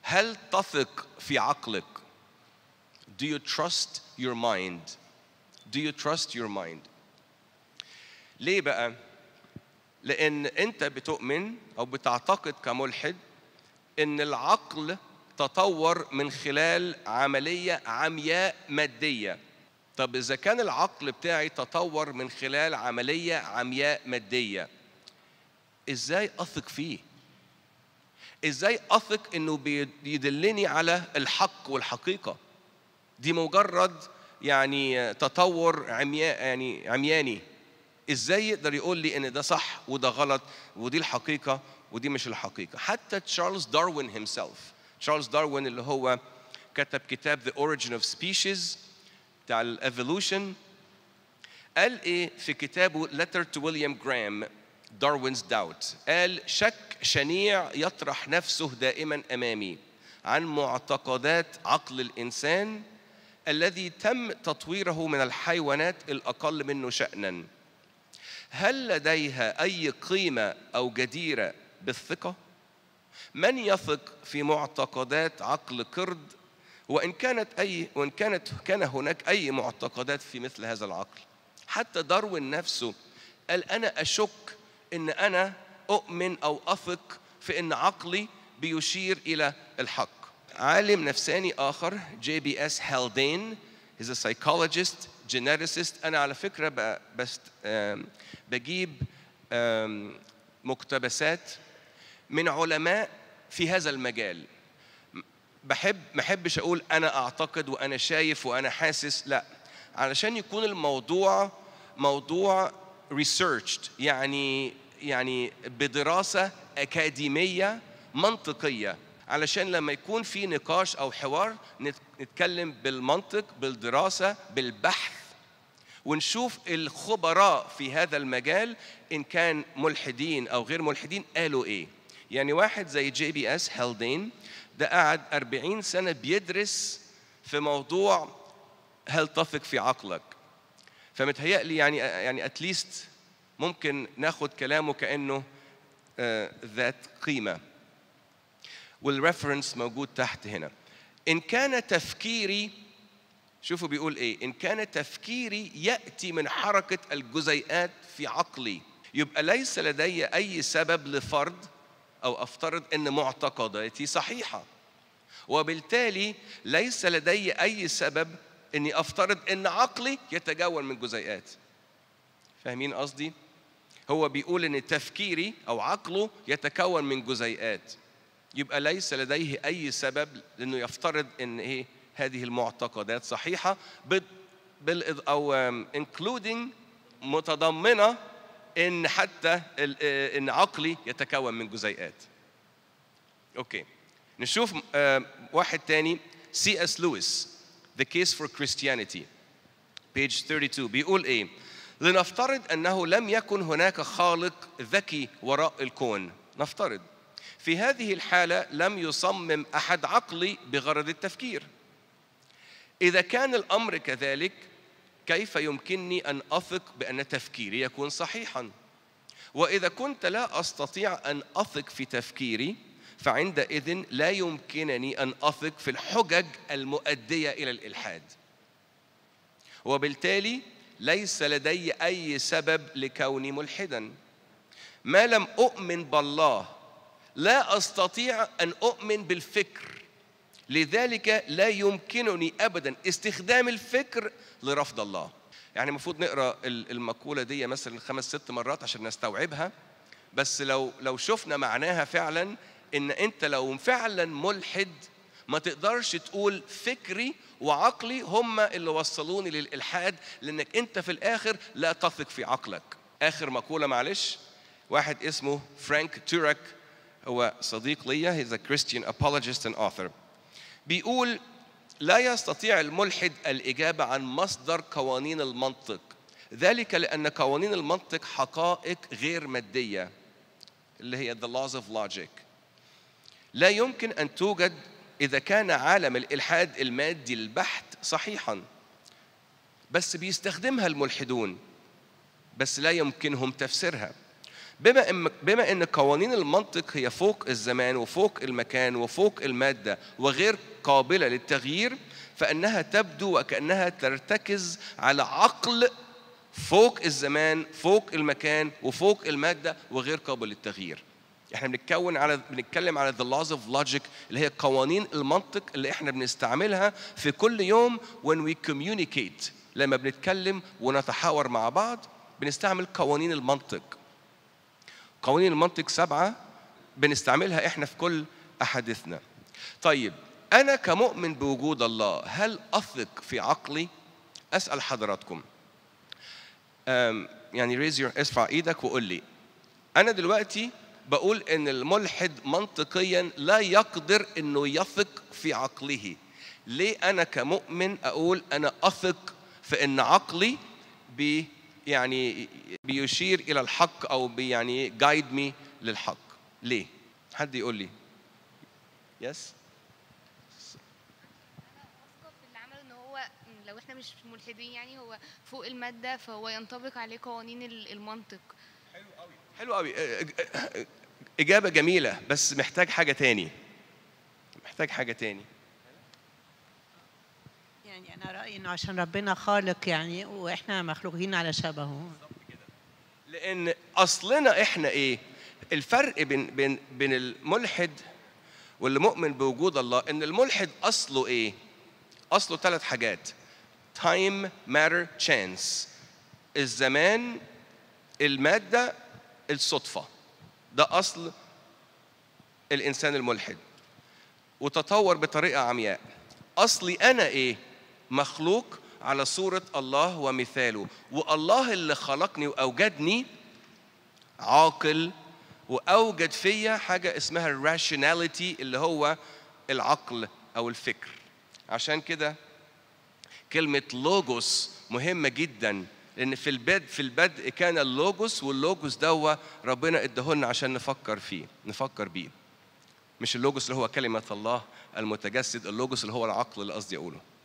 هل تثق في عقلك Do you trust your mind Do you trust your mind ليه بقى لأن أنت بتؤمن أو بتعتقد كملحد إن العقل تطور من خلال عملية عمياء مادية طب إذا كان العقل بتاعي تطور من خلال عملية عمياء مادية إزاي أثق فيه؟ إزاي أثق إنه بيدلني على الحق والحقيقة؟ دي مجرد يعني تطور عمياء يعني عمياني ازاي يقدر يقول لي ان ده صح وده غلط ودي الحقيقه ودي مش الحقيقه حتى تشارلز داروين himself تشارلز داروين اللي هو كتب كتاب The Origin of Species بتاع الايفولوشن قال ايه في كتابه Letter to William Graham Darwin's Doubt قال شك شنيع يطرح نفسه دائما امامي عن معتقدات عقل الانسان الذي تم تطويره من الحيوانات الاقل منه شانا هل لديها اي قيمه او جديره بالثقه من يثق في معتقدات عقل قرد وان كانت اي وان كانت كان هناك اي معتقدات في مثل هذا العقل حتى داروين نفسه قال انا اشك ان انا اؤمن او اثق في ان عقلي بيشير الى الحق عالم نفساني اخر جي بي اس هالدين is a psychologist geneticist انا على فكره ب- بس آم، بجيب آم، مقتبسات من علماء في هذا المجال بحب ما احبش اقول انا اعتقد وانا شايف وانا حاسس لا علشان يكون الموضوع موضوع researched يعني يعني بدراسه اكاديميه منطقيه علشان لما يكون في نقاش او حوار نت- نتكلم بالمنطق بالدراسه بالبحث ونشوف الخبراء في هذا المجال ان كان ملحدين او غير ملحدين قالوا ايه يعني واحد زي جي بي اس هالدين ده قعد 40 سنه بيدرس في موضوع هل تثق في عقلك فمتهيألي يعني يعني اتليست ممكن ناخد كلامه كانه آه، ذات قيمه والريفرنس موجود تحت هنا ان كان تفكيري شوفوا بيقول ايه ان كان تفكيري ياتي من حركه الجزيئات في عقلي يبقى ليس لدي اي سبب لفرض او افترض ان معتقداتي صحيحه وبالتالي ليس لدي اي سبب اني افترض ان عقلي يتجول من جزيئات فاهمين قصدي هو بيقول ان تفكيري او عقله يتكون من جزيئات يبقى ليس لديه اي سبب لانه يفترض ان ايه هذه المعتقدات صحيحه بال بال- او انكلودنج متضمنه ان حتى ال- آه، ان عقلي يتكون من جزيئات اوكي نشوف آه، واحد تاني سي اس لويس The Case for Christianity page 32 بيقول ايه لنفترض انه لم يكن هناك خالق ذكي وراء الكون نفترض في هذه الحاله لم يصمم احد عقلي بغرض التفكير اذا كان الامر كذلك كيف يمكنني ان اثق بان تفكيري يكون صحيحا واذا كنت لا استطيع ان اثق في تفكيري فعندئذ لا يمكنني ان اثق في الحجج المؤديه الى الالحاد وبالتالي ليس لدي اي سبب لكوني ملحدا ما لم اؤمن بالله لا استطيع ان اؤمن بالفكر لذلك لا يمكنني ابدا استخدام الفكر لرفض الله يعني المفروض نقرا ال- المقوله دي مثلا خمس ست مرات عشان نستوعبها بس لو لو شفنا معناها فعلا ان انت لو فعلا ملحد ما تقدرش تقول فكري وعقلي هم اللي وصلوني للالحاد لانك انت في الاخر لا تثق في عقلك اخر مقوله معلش واحد اسمه فرانك تورك هو صديق ليا he's a Christian apologist and author بيقول لا يستطيع الملحد الإجابة عن مصدر قوانين المنطق ذلك لأن قوانين المنطق حقائق غير مادية اللي هي the laws of logic لا يمكن أن توجد إذا كان عالم الإلحاد المادي البحت صحيحا بس بيستخدمها الملحدون بس لا يمكنهم تفسيرها بما ان بما ان قوانين المنطق هي فوق الزمان وفوق المكان وفوق الماده وغير قابله للتغيير فانها تبدو وكانها ترتكز على عقل فوق الزمان فوق المكان وفوق الماده وغير قابل للتغيير احنا بنتكون على بنتكلم على the laws of logic اللي هي قوانين المنطق اللي احنا بنستعملها في كل يوم when we communicate لما بنتكلم ونتحاور مع بعض بنستعمل قوانين المنطق قوانين المنطق سبعة بنستعملها احنا في كل أحاديثنا طيب أنا كمؤمن بوجود الله هل أثق في عقلي؟ أسأل حضراتكم أم، يعني ريز يور ارفع ايدك وقول لي أنا دلوقتي بقول إن الملحد منطقيا لا يقدر إنه يثق في عقله ليه أنا كمؤمن أقول أنا أثق في إن عقلي بي يعني بيشير الى الحق او بي يعني جايد مي للحق ليه حد يقول لي يس واثقه في اللي عمله ان هو لو احنا مش ملحدين يعني هو فوق الماده فهو ينطبق عليه قوانين ال- المنطق حلو قوي اجابه جميله بس محتاج حاجه تاني محتاج حاجه تاني يعني انا رايي انه عشان ربنا خالق يعني واحنا مخلوقين على شبهه لان اصلنا احنا ايه الفرق بين بين بين الملحد واللي مؤمن بوجود الله ان الملحد اصله ايه اصله ثلاث حاجات time matter chance الزمان الماده الصدفه ده اصل الانسان الملحد وتطور بطريقه عمياء اصلي انا ايه مخلوق على صوره الله ومثاله والله اللي خلقني واوجدني عاقل واوجد فيا حاجه اسمها الراشوناليتي اللي هو العقل او الفكر عشان كده كلمه لوجوس مهمه جدا لان في البدء في البدء كان اللوجوس واللوجوس دوا ربنا اداهولنا عشان نفكر فيه نفكر بيه مش اللوجوس اللي هو كلمه الله المتجسد اللوجوس اللي هو العقل اللي قصدي اقوله